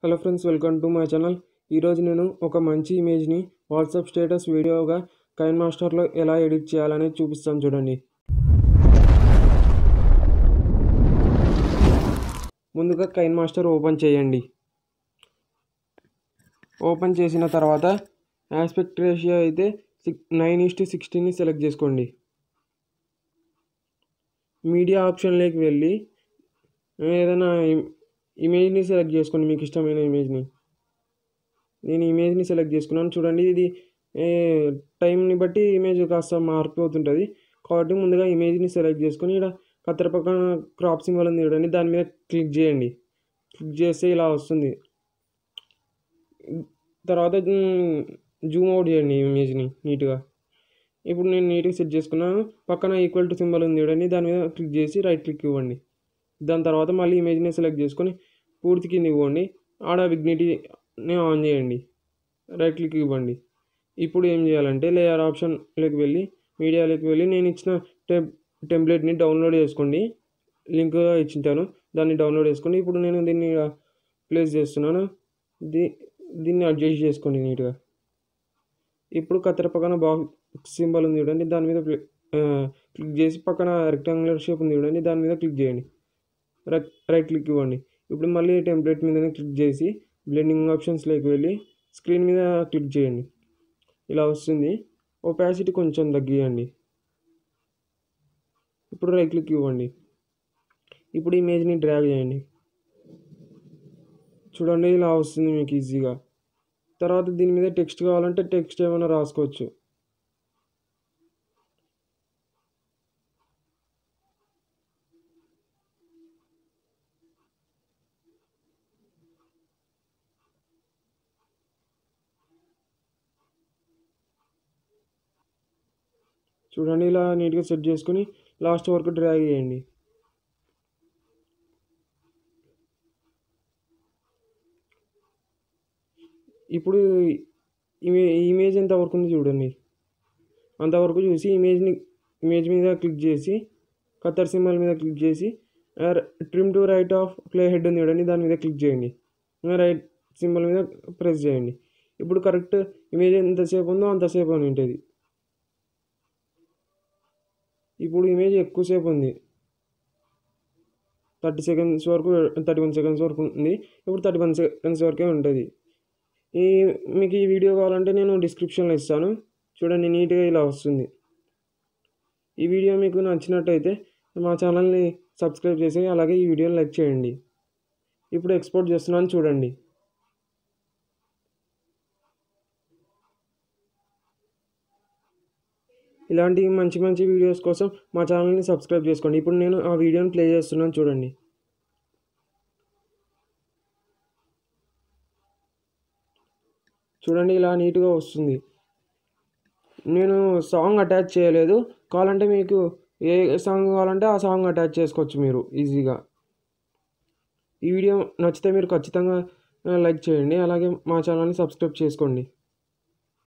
hello friends welcome to my channel ఈరోజు నేను ఒక మంచి ఇమేజ్ని వాట్సాప్ స్టేటస్ వీడియోగా కైన్ మాస్టర్లో ఎలా ఎడిట్ చేయాలనేది చూపిస్తాను చూడండి ముందుగా కైన్ మాస్టర్ ఓపెన్ చేయండి ఓపెన్ చేసిన తర్వాత ఆస్పెక్ట్ రేషియో అయితే సిక్ నైన్ ఈస్ టు సిక్స్టీన్ని సెలెక్ట్ చేసుకోండి మీడియా ఆప్షన్లోకి వెళ్ళి ఏదైనా ఇమ్- ఇమేజ్ని సెలెక్ట్ చేసుకోండి మీకు ఇష్టమైన ఇమేజ్ని నేను ఇమేజ్ని సెలెక్ట్ చేసుకున్నాను చూడండి ఇది ఏ, టైంని బట్టి ఇమేజ్ కాస్త మారిపోతుంటుంది కాబట్టి ముందుగా ఇమేజ్ని సెలెక్ట్ చేసుకొని ఇక్కడ కత్తెర పక్కన క్రాప్ సింబల్ ఉంది చూడండి దాని మీద క్లిక్ చేయండి క్లిక్ చేస్తే ఇలా వస్తుంది తర్వాత జూమ్ అవుట్ చేయండి ఈ ఇమేజ్ని నీట్గా ఇప్పుడు నేను నీట్గా సెట్ చేసుకున్నాను పక్కన ఈక్వల్ టు సింబల్ ఉంది చూడండి దాని మీద క్లిక్ చేసి రైట్ క్లిక్ ఇవ్వండి దాని తర్వాత మళ్ళీ ఇమేజ్ని సెలెక్ట్ చేసుకొని పూర్తి కింద ఇవ్వండి ఆడ విగ్నిటీని ఆన్ చేయండి రైట్ క్లిక్ ఇవ్వండి ఇప్పుడు ఏం చేయాలంటే లేయర్ ఆప్షన్లోకి వెళ్ళి మీడియాలోకి వెళ్ళి నేను ఇచ్చిన టెం టెంప్లెట్ని డౌన్లోడ్ చేసుకోండి లింక్ ఇచ్చింటాను దాన్ని డౌన్లోడ్ చేసుకోండి ఇప్పుడు నేను దీన్ని ప్లేస్ చేస్తున్నాను దీ దీన్ని అడ్జస్ట్ చేసుకోండి నీట్గా ఇప్పుడు కత్తెర పక్కన బాక్స్ సింబల్ ఉంది చూడండి దాని మీద ప్లి- ఆ, క్లిక్ చేసి పక్కన రెక్టాంగులర్ షేప్ ఉంది చూడండి దాని మీద క్లిక్ చేయండి రైట్ రైట్ క్లిక్ ఇవ్వండి ఇప్పుడు మళ్ళీ టెంప్లెట్ మీదనే క్లిక్ చేసి బ్లెండింగ్ ఆప్షన్స్లోకి వెళ్ళి స్క్రీన్ మీద క్లిక్ చేయండి ఇలా వస్తుంది ఒపాసిటీ కొంచెం తగ్గియండి ఇప్పుడు రైట్ క్లిక్ ఇవ్వండి ఇప్పుడు ఇమేజ్ని డ్రాగ్ చేయండి చూడండి ఇలా వస్తుంది మీకు ఈజీగా తర్వాత దీని మీద టెక్స్ట్ కావాలంటే టెక్స్ట్ ఏమైనా రాసుకోవచ్చు చూడండి ఇలా నీట్గా సెట్ చేసుకొని లాస్ట్ వరకు డ్రాగ్ చేయండి ఇప్పుడు ఇమే ఇమేజ్ ఎంతవరకు ఉంది చూడండి అంతవరకు చూసి ఇమేజ్ని ఇమేజ్ మీద క్లిక్ చేసి కత్తర్ సింబల్ మీద క్లిక్ చేసి trim to right of play head ఉంది చూడండి దాని మీద క్లిక్ చేయండి రైట్ సింబల్ మీద ప్రెస్ చేయండి ఇప్పుడు కరెక్ట్ ఇమేజ్ ఎంతసేపు ఉందో అంతసేపు అని ఉంటుంది ఇప్పుడు ఇమేజ్ ఎక్కువసేపు ఉంది థర్టీ సెకండ్స్ వరకు థర్టీ వన్ సెకండ్స్ వరకు ఉంది ఇప్పుడు థర్టీ వన్ సెకండ్స్ వరకే ఉంటుంది ఈ మీకు ఈ వీడియో కావాలంటే నేను డిస్క్రిప్షన్లో ఇస్తాను చూడండి నీట్గా ఇలా వస్తుంది ఈ వీడియో మీకు నచ్చినట్టయితే మా ఛానల్ని సబ్స్క్రైబ్ చేసి అలాగే ఈ వీడియోని లైక్ చేయండి ఇప్పుడు ఎక్స్పోర్ట్ చేస్తున్నాను చూడండి ఇలాంటి మంచి మంచి వీడియోస్ కోసం మా ఛానల్ని సబ్స్క్రైబ్ చేసుకోండి ఇప్పుడు నేను ఆ వీడియోని ప్లే చేస్తున్నాను చూడండి చూడండి ఇలా నీట్గా వస్తుంది నేను సాంగ్ అటాచ్ చేయలేదు కావాలంటే మీకు ఏ సాంగ్ కావాలంటే ఆ సాంగ్ అటాచ్ చేసుకోవచ్చు మీరు ఈజీగా ఈ వీడియో నచ్చితే మీరు ఖచ్చితంగా లైక్ చేయండి అలాగే మా ఛానల్ని సబ్స్క్రైబ్ చేసుకోండి